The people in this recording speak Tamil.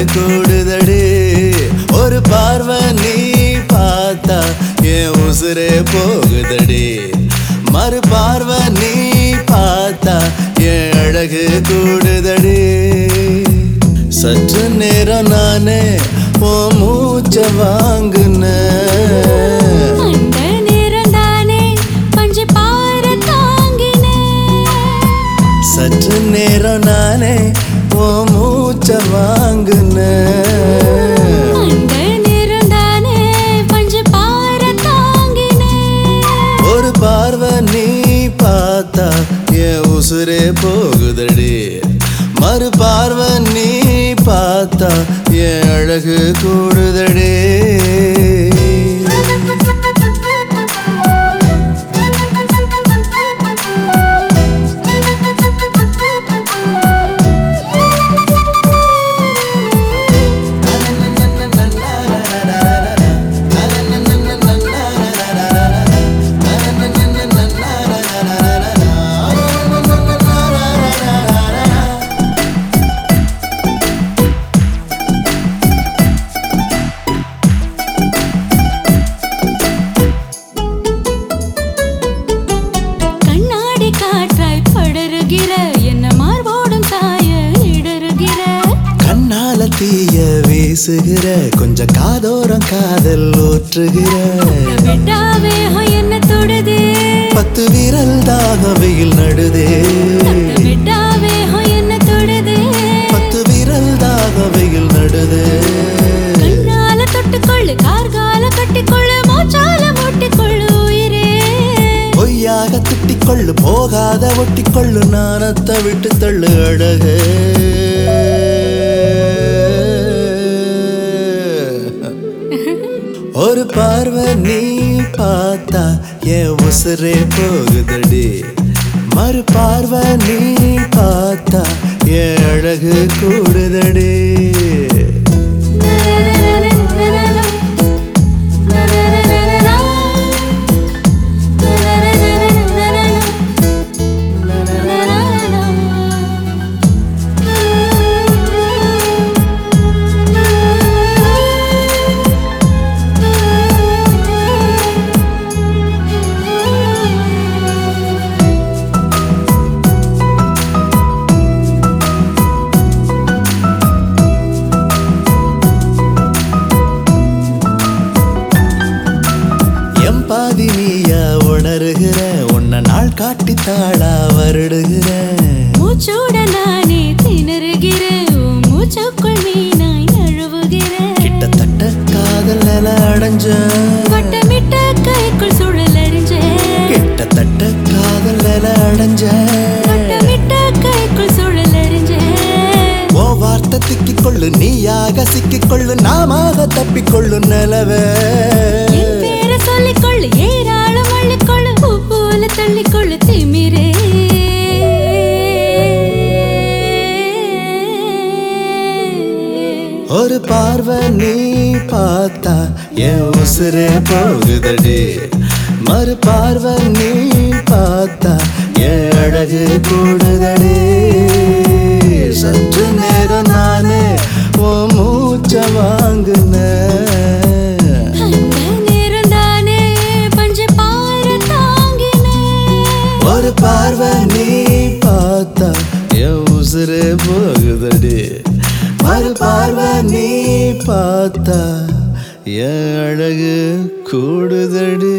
கூடுதடி ஒரு பார்வை நீ பார்த்தா என் உசுரே போகுதடி மறு பார்வை நீ பார்த்தா என் அழகு கூடுதடி சற்று நேரம் நானே ஓ மூச்ச வாங்குனேன் அந்த நேரம்தானே பஞ்சு பார தாங்கினேன் சற்று நேரம் நானே ஓ மூச்ச வாங்குனேன் அந்த நேரம்தானே பஞ்சு பார தாங்கினேன் ஒரு பார்வை நீ பார்த்தா என் உசுரே போகுதடி மறு பார்வை நீ பார்த்தா என் அழகு கூடுதடி கண்ணாடி காற்றாய் படருகிற என்ன மார்போடும் சாய இடருகிற கண்ணால தீய வீசுகிற கொஞ்சம் காதோரம் காதல் ஊற்றுகிற விட்டாவே என்ன தொடுதே பத்து விரல் தாக வெயில் நடுதே விட்டாவே என்ன தொடுதே பத்து விரல் தாக வெயில் நடுதே கண்ணால தொட்டுக்கொள்ளு கார்கால கட்டிக்கொள்ளு மூச்சால மூட்டிக்கொள்ளு உயிரே பொய்யாக திட்டிக்கொள்ளு போகாத ஒட்டிக்கொள்ளு நாணத்தை விட்டு தள்ளு அழகு ஒரு பார்வை நீ பார்த்தா என் உசுரே போகுதடி மறு பார்வை நீ பார்த்தா என் அழகு கூடுதடி எம்பாதி நீயா உணர்கிற உன்னை நாள் காட்டி தாளா வருடுகிறேன் மூச்சோட நானே திணறுகிறேன் உன் மூச்சுக்குள் மீனாய் நழுவுகிறேன் கிட்டத்தட்ட காதல் நில அடைஞ்ச வட்டமிட்ட கைக்குள் சுழல் அறிஞ்சேன் கிட்டத்தட்ட காதல் நில அடைஞ்ச வட்டமிட்ட கைக்குள் சுழல் அறிஞ்சேன் ஓ வார்த்தை திக்கிக்கொள்ளு நீயாக சிக்கிக்கொள்ளு நாமாக தப்பிக்கொள்ளு நிலவே என் பேரை சொல்லிக்கொள்ளு ஏராளம் அள்ளிக்கொள்ளு பூ போல தள்ளிக்கொள்ளு திமிரே ஒரு பார்வை நீ பார்த்தா என் உசுரே போகுதடி மறு பார்வை நீ பார்த்தா என் அழகு கூடுதடி சற்று நேரம் நானே ஓ மூச்ச வாங்குனேன் அந்த நேரம்தானே பஞ்சு பார தாங்கினேன் ஒரு பார்வை நீ பார்த்தா என் உசுரே போகுதடி மறு பார்வை நீ பார்த்தா என் அழகு கூடுதடி